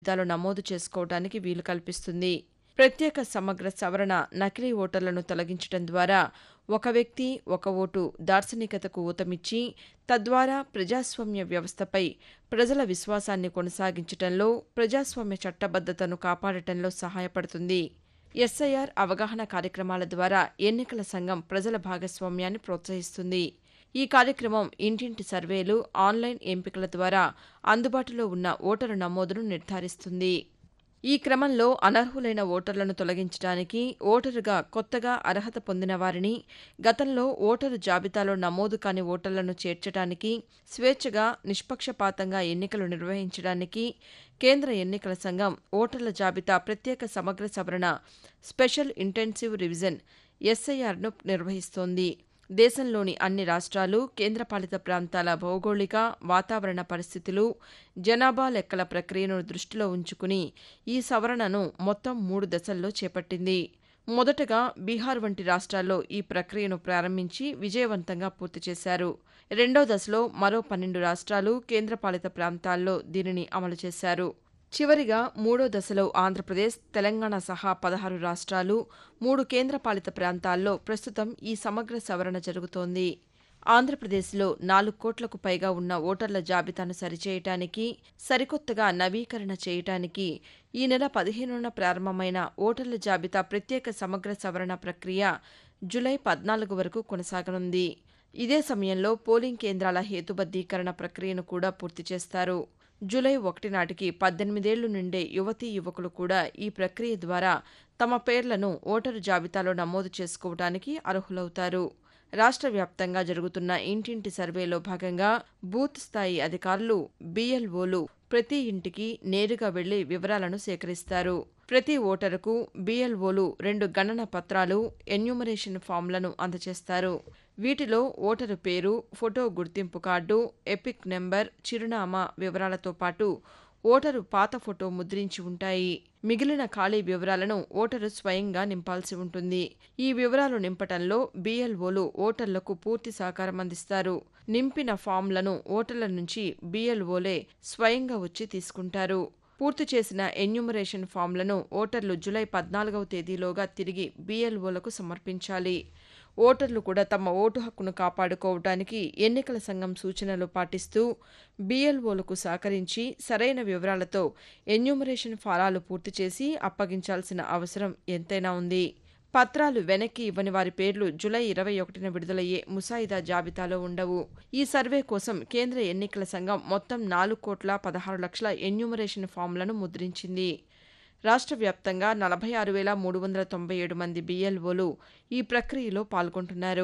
జాబితాలో నమోదు చేసుకోవడానికి వీలు కల్పిస్తుంది ప్రత్యేక సమగ్ర సవరణ నకిలీ ఓటర్లను తొలగించడం ద్వారా ఒక వ్యక్తి ఒక ఓటు దార్శనికతకు ఊతమిచ్చి తద్వారా ప్రజాస్వామ్య వ్యవస్థపై ప్రజల విశ్వాసాన్ని కొనసాగించటంలో ప్రజాస్వామ్య చట్టబద్దతను కాపాడటంలో సహాయపడుతుంది ఎస్ఐఆర్ అవగాహన కార్యక్రమాల ద్వారా ఎన్నికల సంఘం ప్రజల భాగస్వామ్యాన్ని ప్రోత్సహిస్తుంది ఈ కార్యక్రమం ఇంటింటి సర్వేలు ఆన్లైన్ ఎంపికల ద్వారా అందుబాటులో ఉన్న ఓటరు నమోదును నిర్ధారిస్తుంది ఈ క్రమంలో అనర్హులైన ఓటర్లను తొలగించడానికి ఓటరుగా కొత్తగా అర్హత పొందిన వారిని గతంలో ఓటరు జాబితాలో నమోదు కాని ఓటర్లను చేర్చడానికి స్వేచ్ఛగా నిష్పక్షపాతంగా ఎన్నికలు నిర్వహించడానికి కేంద్ర ఎన్నికల సంఘం ఓటర్ల జాబితా ప్రత్యేక సమగ్ర సవరణ స్పెషల్ ఇంటెన్సివ్ రివిజన్ ఎస్ఐఆర్ను నిర్వహిస్తోంది దేశంలోని అన్ని రాష్ట్రాలు కేంద్రపాలిత ప్రాంతాల భౌగోళిక వాతావరణ పరిస్థితులు జనాభా లెక్కల ప్రక్రియను దృష్టిలో ఉంచుకుని ఈ సవరణను మొత్తం మూడు దశల్లో చేపట్టింది మొదటగా బీహార్ వంటి రాష్ట్రాల్లో ఈ ప్రక్రియను ప్రారంభించి విజయవంతంగా పూర్తి చేశారు రెండో దశలో మరో పన్నెండు రాష్ట్రాలు కేంద్రపాలిత ప్రాంతాల్లో దీనిని అమలు చేశారు చివరిగా మూడో దశలో ఆంధ్రప్రదేశ్ తెలంగాణ సహా పదహారు రాష్ట్రాలు మూడు కేంద్రపాలిత ప్రాంతాల్లో ప్రస్తుతం ఈ సమగ్ర సవరణ జరుగుతోంది ఆంధ్రప్రదేశ్లో నాలుగు కోట్లకు పైగా ఉన్న ఓటర్ల జాబితాను సరిచేయటానికి సరికొత్తగా నవీకరణ చేయటానికి ఈ నెల పదిహేనున ప్రారంభమైన ఓటర్ల జాబితా ప్రత్యేక సమగ్ర సవరణ ప్రక్రియ జులై పద్నాలుగు వరకు కొనసాగనుంది ఇదే సమయంలో పోలింగ్ కేంద్రాల హేతుబద్దీకరణ ప్రక్రియను కూడా పూర్తి చేస్తారు జూలై ఒకటి నాటికి పద్దెనిమిదేళ్లు నిండే యువతీ యువకులు కూడా ఈ ప్రక్రియ ద్వారా తమ పేర్లను ఓటరు జాబితాలో నమోదు చేసుకోవడానికి అర్హులవుతారు రాష్ట్ర వ్యాప్తంగా జరుగుతున్న ఇంటింటి సర్వేలో భాగంగా బూత్ స్థాయి అధికారులు బీఎల్ఓలు ప్రతి ఇంటికి నేరుగా వెళ్లి వివరాలను సేకరిస్తారు ప్రతి ఓటరుకు బీఎల్ఓలు రెండు గణన పత్రాలు ఎన్యూమరేషన్ ఫామ్లను అందజేస్తారు వీటిలో ఓటరు పేరు ఫోటో గుర్తింపు కార్డు ఎపిక్ నెంబర్ చిరునామా వివరాలతో పాటు ఓటరు పాత ఫోటో ముద్రించి ఉంటాయి మిగిలిన ఖాళీ వివరాలను ఓటరు స్వయంగా నింపాల్సి ఉంటుంది ఈ వివరాలు నింపటంలో బీఎల్ఓలు ఓటర్లకు పూర్తి సహకారం అందిస్తారు నింపిన ఫామ్లను ఓటర్ల నుంచి బీఎల్ఓలే స్వయంగా వచ్చి తీసుకుంటారు పూర్తి చేసిన ఎన్యూమరేషన్ ఫామ్లను ఓటర్లు జులై పద్నాలుగవ తేదీలోగా తిరిగి బీఎల్ఓలకు సమర్పించాలి ఓటర్లు కూడా తమ ఓటు హక్కును కాపాడుకోవడానికి ఎన్నికల సంఘం సూచనలు పాటిస్తూ బీఎల్ఓలకు సహకరించి సరైన వివరాలతో ఎన్యూమరేషన్ ఫారాలు పూర్తి చేసి అప్పగించాల్సిన అవసరం ఎంతైనా ఉంది పత్రాలు వెనక్కి ఇవ్వని వారి పేర్లు జులై ఇరవై ఒకటిన విడుదలయ్యే ముసాయిదా జాబితాలో ఉండవు ఈ సర్వే కోసం కేంద్ర ఎన్నికల సంఘం మొత్తం నాలుగు కోట్ల పదహారు లక్షల ఎన్యూమరేషన్ ఫామ్లను ముద్రించింది రాష్ట్ర వ్యాప్తంగా నలభై ఆరు వేల మూడు వందల తొంభై ఏడు మంది బీఎల్ఓలు ఈ ప్రక్రియలో పాల్గొంటున్నారు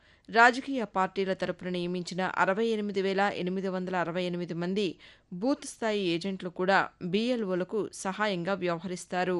రాజకీయ పార్టీల తరపున నియమించిన అరవై ఎనిమిది వేల ఎనిమిది వందల అరవై ఎనిమిది మంది బూత్ స్థాయి ఏజెంట్లు కూడా బీఎల్ఓలకు సహాయంగా వ్యవహరిస్తారు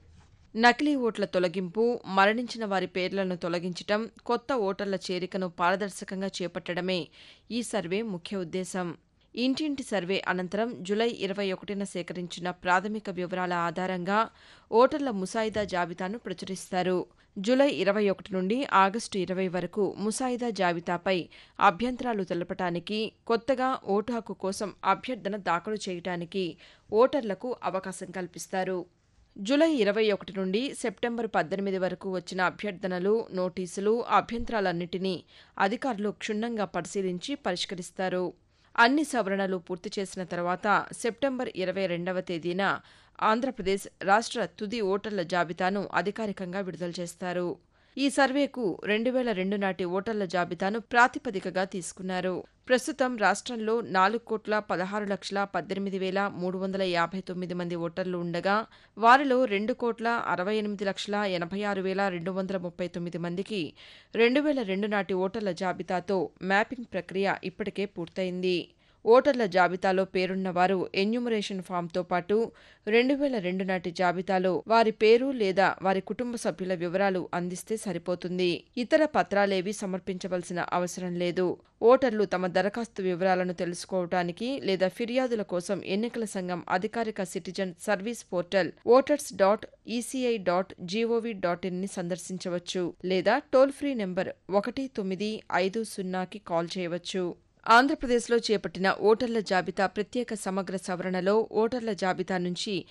నకిలీ ఓట్ల తొలగింపు మరణించిన వారి పేర్లను తొలగించటం కొత్త ఓటర్ల చేరికను పారదర్శకంగా చేపట్టడమే ఈ సర్వే ముఖ్య ఉద్దేశం ఇంటింటి సర్వే అనంతరం జులై ఇరవై ఒకటిన సేకరించిన ప్రాథమిక వివరాల ఆధారంగా ఓటర్ల ముసాయిదా జాబితాను ప్రచురిస్తారు జులై ఇరవై ఒకటి నుండి ఆగస్టు ఇరవై వరకు ముసాయిదా జాబితాపై అభ్యంతరాలు తెలపటానికి కొత్తగా ఓటు హక్కు కోసం అభ్యర్థన దాఖలు చేయటానికి ఓటర్లకు అవకాశం కల్పిస్తారు జూలై ఇరవై ఒకటి నుండి సెప్టెంబర్ పద్దెనిమిది వరకు వచ్చిన అభ్యర్థనలు నోటీసులు అభ్యంతరాలన్నింటినీ అధికారులు క్షుణ్ణంగా పరిశీలించి పరిష్కరిస్తారు అన్ని సవరణలు పూర్తి చేసిన తర్వాత సెప్టెంబర్ ఇరవై రెండవ తేదీన ఆంధ్రప్రదేశ్ రాష్ట్ర తుది ఓటర్ల జాబితాను అధికారికంగా విడుదల చేస్తారు ఈ సర్వేకు రెండు వేల రెండు నాటి ఓటర్ల జాబితాను ప్రాతిపదికగా తీసుకున్నారు ప్రస్తుతం రాష్ట్రంలో నాలుగు కోట్ల పదహారు లక్షల పద్దెనిమిది వేల మూడు వందల యాభై తొమ్మిది మంది ఓటర్లు ఉండగా వారిలో రెండు కోట్ల అరవై ఎనిమిది లక్షల ఎనభై ఆరు వేల రెండు వందల ముప్పై తొమ్మిది మందికి రెండు వేల రెండు నాటి ఓటర్ల జాబితాతో మ్యాపింగ్ ప్రక్రియ ఇప్పటికే పూర్తయింది ఓటర్ల జాబితాలో పేరున్న వారు ఎన్యూమరేషన్ ఫామ్తో పాటు రెండు వేల రెండు నాటి జాబితాలో వారి పేరు లేదా వారి కుటుంబ సభ్యుల వివరాలు అందిస్తే సరిపోతుంది ఇతర పత్రాలేవి సమర్పించవలసిన అవసరం లేదు ఓటర్లు తమ దరఖాస్తు వివరాలను తెలుసుకోవడానికి లేదా ఫిర్యాదుల కోసం ఎన్నికల సంఘం అధికారిక citizen service portal voters dot E C I dot G O V dot in ని సందర్శించవచ్చు లేదా టోల్ ఫ్రీ నెంబర్ ఒకటి తొమ్మిది ఐదు సున్నాకి కాల్ చేయవచ్చు ఆంధ్రప్రదేశ్లో చేపట్టిన ఓటర్ల జాబితా ప్రత్యేక సమగ్ర సవరణలో ఓటర్ల జాబితా నుంచి